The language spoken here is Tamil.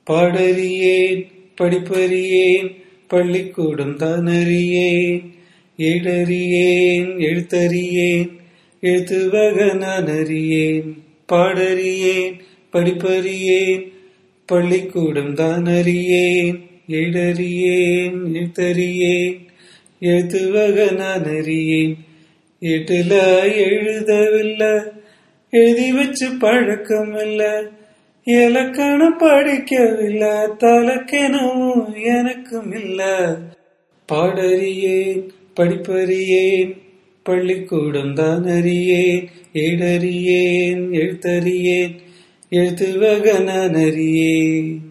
பாடறியேன் படிப்பறியேன் பள்ளிக்கூடம் தான் அறியேன் ஏடறியேன் எழுத்தறியேன் எழுத்துவக நான் அறியேன் பாடறியேன் படிப்பறியேன் பள்ளிக்கூடம் தான் அறியேன் ஏடறியேன் எழுத்தறியேன் எழுத்துவக நான் அறியேன் எட்டுல எழுதவில்லை எழுதி வச்சு பழக்கம் இல்ல இலக்கணம் படிக்கவில்லை தலக்கணமும் எனக்கும் இல்ல பாடறியேன் படிப்பறியேன் பள்ளிக்கூடம் தான் அறியேன் ஏடறியேன் எழுத்தறியேன் எழுத்துவக நான் அறியேன்